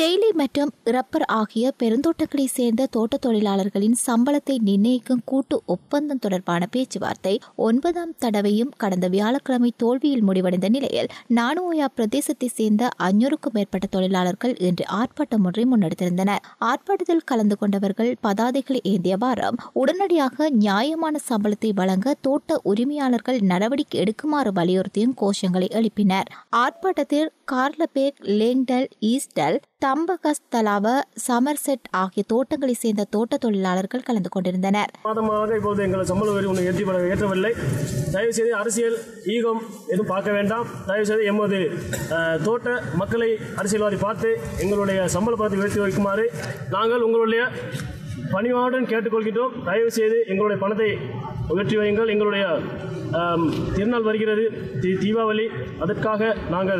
தேயிலை மற்றும் ரப்பர் ஆகிய பெருந்தோட்டங்களை சேர்ந்த தோட்ட தொழிலாளர்களின் சம்பளத்தை நிர்ணயிக்கும் கூட்டு ஒப்பந்தம் தொடர்பான பேச்சுவார்த்தை ஒன்பதாம் தடவையும் கடந்த வியாழக்கிழமை தோல்வியில் முடிவடைந்த நிலையில் நானுஓயா பிரதேசத்தை சேர்ந்த அஞ்சூறுக்கும் மேற்பட்ட தொழிலாளர்கள் இன்று ஆர்ப்பாட்டம் ஒன்றை முன்னெடுத்திருந்தனர் ஆர்ப்பாட்டத்தில் கலந்து கொண்டவர்கள் பதாதைகளை ஏந்திய வாரம் உடனடியாக நியாயமான சம்பளத்தை வழங்க தோட்ட உரிமையாளர்கள் நடவடிக்கை எடுக்குமாறு வலியுறுத்தியும் கோஷங்களை எழுப்பினர் ஆர்ப்பாட்டத்தில் கார்லபேக் லேங்டல் ஈஸ்டல் தம்பகஸ்தலாவ சமர்செட் ஆகிய தோட்டங்களை சேர்ந்த தோட்ட தொழிலாளர்கள் கலந்து கொண்டிருந்தனர் மாதமாக இப்போது எங்கள் சம்பள உயர்வு ஒன்று ஏற்றி ஏற்றவில்லை தயவுசெய்து அரசியல் ஈகம் எதுவும் பார்க்க வேண்டாம் தயவுசெய்து எமது அஹ், தோட்ட மக்களை அரசியல்வாதி பார்த்து எங்களுடைய சம்பள பணத்தை உயர்த்தி வைக்குமாறு நாங்கள் உங்களுடைய பணிவாவுடன் கேட்டுக்கொள்கின்றோம் தயவு செய்து எங்களுடைய பணத்தை உயர்த்தி வையுங்கள் எங்களுடைய ஆம், திருநாள் வருகிறது தி- தீபாவளி அதற்காக நாங்கள்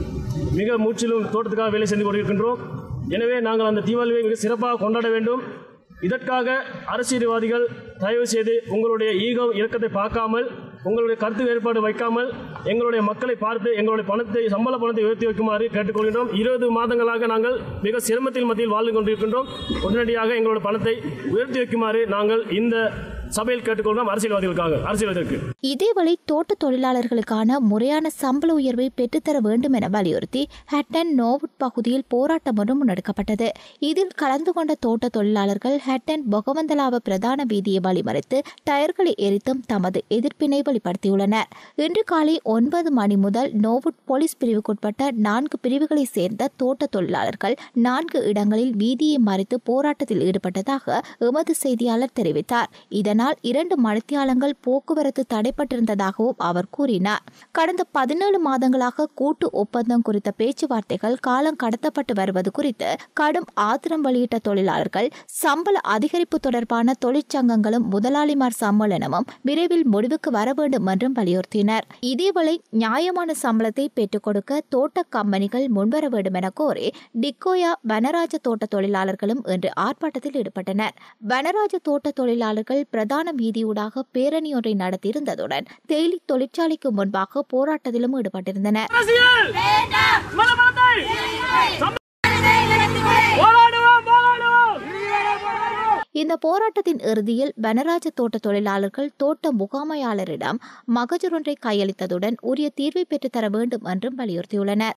மிக மூச்சிலும் தோட்டத்துக்காக வேலை செய்து கொண்டிருக்கின்றோம் எனவே நாங்கள் அந்த தீபாவளியை மிக சிறப்பாக கொண்டாட வேண்டும் இதற்காக அரசியல்வாதிகள் தயவு செய்து உங்களுடைய ஈகம் இறக்கத்தை பார்க்காமல் உங்களுடைய கருத்து வேறுபாடு வைக்காமல் எங்களுடைய மக்களை பார்த்து எங்களுடைய பணத்தை சம்பள பணத்தை உயர்த்தி வைக்குமாறு கேட்டுக்கொள்கின்றோம் இருபது மாதங்களாக நாங்கள் மிக சிரமத்தில் மத்தியில் வாழ்ந்து கொண்டிருக்கின்றோம் உடனடியாக எங்களுடைய பணத்தை உயர்த்தி வைக்குமாறு நாங்கள் இந்த சபையில் கேட்டுக்கொள்கிறோம் அரசியல்வாதிகளுக்காக அரசியல்வாதிகளுக்கு இதேவேளை தோட்ட தொழிலாளர்களுக்கான முறையான சம்பள உயர்வை பெற்றுத்தர வேண்டும் என வலியுறுத்தி ஹட்டன் நோவுட் பகுதியில் போராட்டம் ஒன்று முன்னெடுக்கப்பட்டது இதில் கலந்து கொண்ட தோட்ட தொழிலாளர்கள் ஹட்டன் பொகவந்தலாவ பிரதான வீதியை வழிமறித்து டயர்களை எரித்தும் தமது எதிர்ப்பினை வெளிப்படுத்தியுள்ளனர் இன்று காலை ஒன்பது மணி முதல் நோவுட் போலீஸ் பிரிவுக்குட்பட்ட நான்கு பிரிவுகளை சேர்ந்த தோட்ட தொழிலாளர்கள் நான்கு இடங்களில் வீதியை மறித்து போராட்டத்தில் ஈடுபட்டதாக எமது செய்தியாளர் தெரிவித்தார் இதனால் இரண்டு மணித்தியாலங்கள் போக்குவரத்து தடைப்பட்டிருந்ததாகவும் அவர் கூறினார் கடந்த பதினேழு மாதங்களாக கூட்டு ஒப்பந்தம் குறித்த பேச்சுவார்த்தைகள் காலம் கடத்தப்பட்டு வருவது குறித்து கடும் ஆத்திரம் வெளியிட்ட தொழிலாளர்கள் சம்பள அதிகரிப்பு தொடர்பான தொழிற்சங்கங்களும் முதலாளிமார் சம்மேளனமும் விரைவில் முடிவுக்கு வர வேண்டும் என்றும் வலியுறுத்தினர் இதேவேளை நியாயமான சம்பளத்தை பெற்றுக் கொடுக்க தோட்ட கம்பெனிகள் முன்வர வேண்டும் என கோரி டிக்கோயா வனராஜ தோட்ட தொழிலாளர்களும் இன்று ஆர்ப்பாட்டத்தில் ஈடுபட்டனர் வனராஜ தோட்ட தொழிலாளர்கள் பிரதான வீதியூடாக பேரணி ஒன்றை நடத்தியிருந்ததுடன் தேயிலை தொழிற்சாலைக்கு முன்பாக போராட்டத்திலும் ஈடுபட்டிருந்தனர் அரசியல் மலபலத்தை போராடுவோம் போராடுவோம் இந்த போராட்டத்தின் இறுதியில் வனராஜ தோட்ட தொழிலாளர்கள் தோட்ட முகாமையாளரிடம் மகஜர் ஒன்றை கையளித்ததுடன் உரிய தீர்வை பெற்றுத்தர வேண்டும் என்றும் வலியுறுத்தியுள்ளனர்